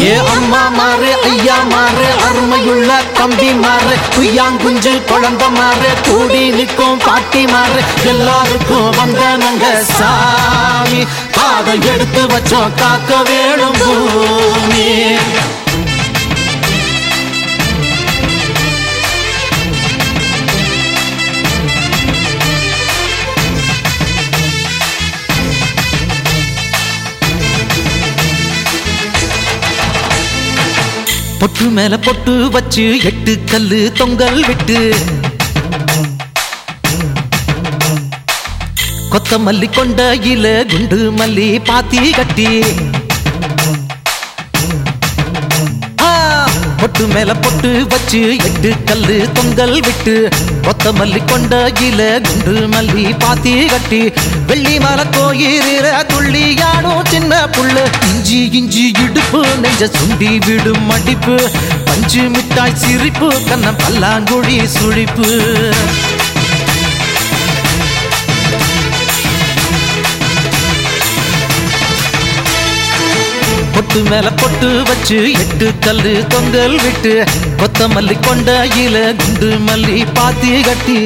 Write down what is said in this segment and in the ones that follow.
ஏ அம்மா மாறு ஐயா மாறு அருமையுள்ள தம்பி மாறு குய்யாங்குஞ்சு குழந்தை மாறு கூடி நிற்கும் பாட்டி மாறு எல்லாருக்கும் வந்தனங்க சாமி பாதை எடுத்து வச்சோம் காக்க வேணும் பூமி பொட்டு மேல பொட்டு வச்சு எட்டு கல்லு தொங்கல் விட்டு கொத்தமல்லி கொண்ட இல குண்டு மல்லி பாத்தி கட்டி ஆ, பொட்டு மேல பொட்டு வச்சு எட்டு கல்லு தொங்கல் விட்டு கொத்தமல்லி கொண்ட இல குண்டு மல்லி பாத்தி கட்டி வெள்ளி மலை கோயில துள்ளி யானும் சின்ன புள்ள இஞ்சி இஞ்சி இடுப்பு நெஞ்ச சுண்டி விடும் மடிப்பு பஞ்சு மிட்டாய் சிரிப்பு கண்ண பல்லாங்குழி சுழிப்பு பொட்டு மேல பொட்டு வச்சு எட்டு கல்லு தொங்கல் விட்டு கொத்தமல்லி கொண்ட இல குண்டு மல்லி பாத்தி கட்டி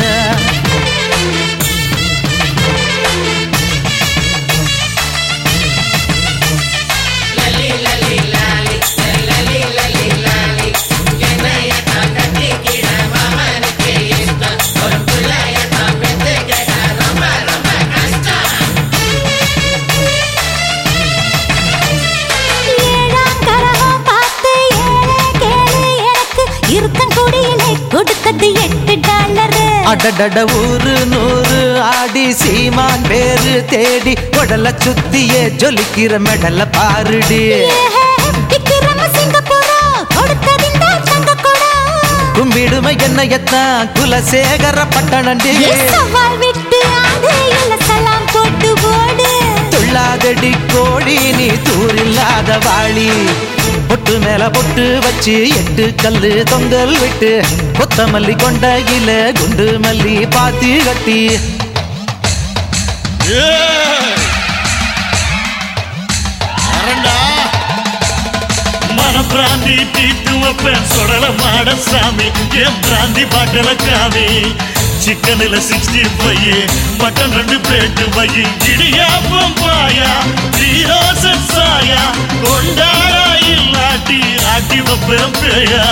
ஏழாம் கரகம் பார்த்து ஏழை கேளு எனக்கு இருக்கங்குடியிலே கொடுத்தது எட்டு டாலரு அடடட ஊரு நூறு ஆடி சீமான் பேரு தேடி உடல சுத்தியே ஜொலிக்கிற மெடல பாருடி ஏஹே, விக்கிரம சிங்கப்பூரம் கொடுத்ததிந்த தங்கக்குடம். கும்பிடுமை என்னையத்தான் குலசேகர பட்டணண்டி ஏ சவால் விட்டு ஆடு, இல்ல சலாம் போட்டு ஓடு. துள்ளாதடி கோழி நீ தூரில்லாத வாளி பொட்டு மேல பொட்டு வச்சு எட்டு கல்லு தொங்கல் விட்டு கொத்தமல்லி கொண்ட இல குண்டு மல்லி பாத்தி கட்டி அரண்டா மனப்பிராந்தி தீர்த்து வைப்பேன் சுடல மாட சாமி என் பிராந்தி பாட்டல காமி சிக்கனில் சிக்ஸ்டி ஃபைவ் மட்டன் ரெண்டு பிளேட்டு வை இடியாப்பம் பாயா தீரோசன் சாயா கொண்டாடா இல்லாட்டி ஆட்டி வைப்பேன் பேயா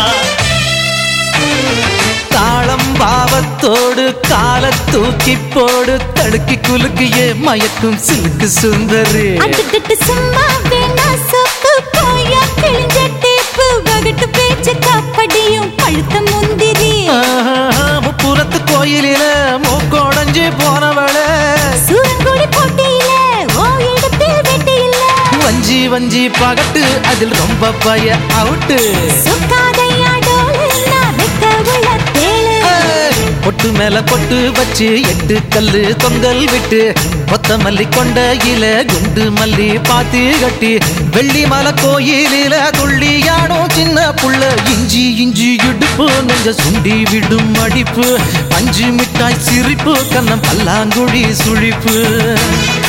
தாளம் பாவத்தோடு கால தூக்கி போடு தடுக்கி குலுக்கியே மயக்கும் சிலுக்கு சுந்தரி அடிட்டுட்டு சும்மா வேணா சொப்பு போயா கிழிஞ்ச டேப்பு வகுட்டு பேச்சு காப்படியும் பழுத்த முந்திரி ஆஹா, முப்புறத்து கோயிலில மூக்கோடஞ்சு போனவளே சூரங்குடி போட்டியில ஓ இடத்தில் வெட்டி இல்ல வஞ்சி வஞ்சி பகட்டு அதில் ரொம்ப பய அவுட்டு சொக்காதையா டோலு நான் வெக்க உள்ள தேளு ஏய், பொட்டு மேல பொட்டு வச்சு எட்டு கல்லு தொங்கல் விட்டு கொத்தமல்லி கொண்ட இல குண்டு மல்லி பாத்தி கட்டி வெள்ளி மலை கோயிலில துள்ளி யாடும் சின்ன புள்ள இஞ்சி இஞ்சி இடுப்பு நெஞ்ச சுண்டி விடும் அடிப்பு பஞ்சு மிட்டாய் சிரிப்பு கண்ணம் பல்லாங்குழி சுழிப்பு